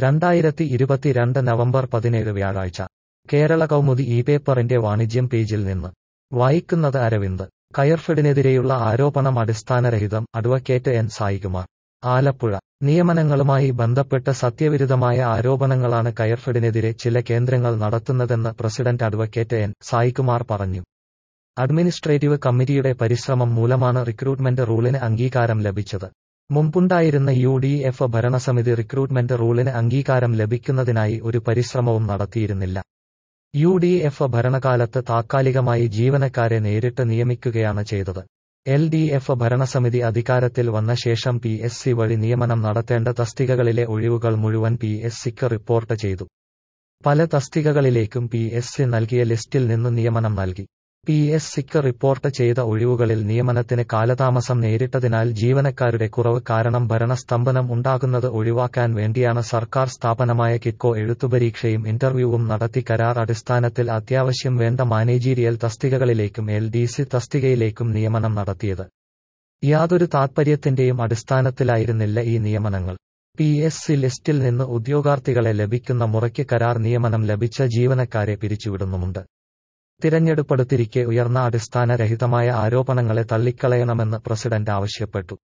രണ്ടായിരത്തി ഇരുപത്തിരണ്ട് നവംബർ പതിനേഴ് വ്യാഴാഴ്ച കേരള കൗമുദി ഈ പേപ്പറിന്റെ വാണിജ്യം പേജിൽ നിന്ന് വായിക്കുന്നത് അരവിന്ദ് കയർഫെഡിനെതിരെയുള്ള ആരോപണം അടിസ്ഥാനരഹിതം അഡ്വക്കേറ്റ് എൻ സായികുമാർ ആലപ്പുഴ നിയമനങ്ങളുമായി ബന്ധപ്പെട്ട് സത്യവിരുദ്ധമായ ആരോപണങ്ങളാണ് കയർഫെഡിനെതിരെ ചില കേന്ദ്രങ്ങൾ നടത്തുന്നതെന്ന് പ്രസിഡന്റ് അഡ്വക്കേറ്റ് എൻ സായികുമാർ പറഞ്ഞു അഡ്മിനിസ്ട്രേറ്റീവ് കമ്മിറ്റിയുടെ പരിശ്രമം മൂലമാണ് റിക്രൂട്ട്മെന്റ് റൂളിന് അംഗീകാരം ലഭിച്ചത് മുമ്പുണ്ടായിരുന്ന യു ഡി എഫ് ഭരണസമിതി റിക്രൂട്ട്മെന്റ് റൂളിന് അംഗീകാരം ലഭിക്കുന്നതിനായി ഒരു പരിശ്രമവും നടത്തിയിരുന്നില്ല യു ഡി എഫ് ഭരണകാലത്ത് താത്കാലികമായി ജീവനക്കാരെ നേരിട്ട് നിയമിക്കുകയാണ് ചെയ്തത് എൽ ഡി എഫ് ഭരണസമിതി അധികാരത്തിൽ വന്ന ശേഷം പി എസ് സി വഴി നിയമനം നടത്തേണ്ട തസ്തികകളിലെ ഒഴിവുകൾ മുഴുവൻ പി എസ് സിക്ക് റിപ്പോർട്ട് ചെയ്തു പല തസ്തികകളിലേക്കും പി എസ് സി നൽകിയ ലിസ്റ്റിൽ നിന്ന് നിയമനം നൽകി പി എസ് സിക്ക് റിപ്പോർട്ട് ചെയ്ത ഒഴിവുകളിൽ നിയമനത്തിന് കാലതാമസം നേരിട്ടതിനാൽ ജീവനക്കാരുടെ കുറവ് കാരണം ഭരണസ്തംഭനം ഉണ്ടാകുന്നത് ഒഴിവാക്കാൻ വേണ്ടിയാണ് സർക്കാർ സ്ഥാപനമായ കിറ്റ്കോ എഴുത്തുപരീക്ഷയും ഇന്റർവ്യൂവും നടത്തി കരാർ അടിസ്ഥാനത്തിൽ അത്യാവശ്യം വേണ്ട മാനേജീരിയൽ തസ്തികകളിലേക്കും എൽ ഡി സി തസ്തികയിലേക്കും നിയമനം നടത്തിയത് യാതൊരു താത്പര്യത്തിന്റെയും അടിസ്ഥാനത്തിലായിരുന്നില്ല ഈ നിയമനങ്ങൾ പി എസ് സി ലിസ്റ്റിൽ നിന്ന് ഉദ്യോഗാർത്ഥികളെ ലഭിക്കുന്ന മുറയ്ക്ക് കരാർ നിയമനം ലഭിച്ച ജീവനക്കാരെ പിരിച്ചുവിടുന്നുമുണ്ട് തിരഞ്ഞെടുപ്പെടുത്തിരിക്കെ ഉയർന്ന അടിസ്ഥാനരഹിതമായ ആരോപണങ്ങളെ തള്ളിക്കളയണമെന്ന് പ്രസിഡന്റ് ആവശ്യപ്പെട്ടു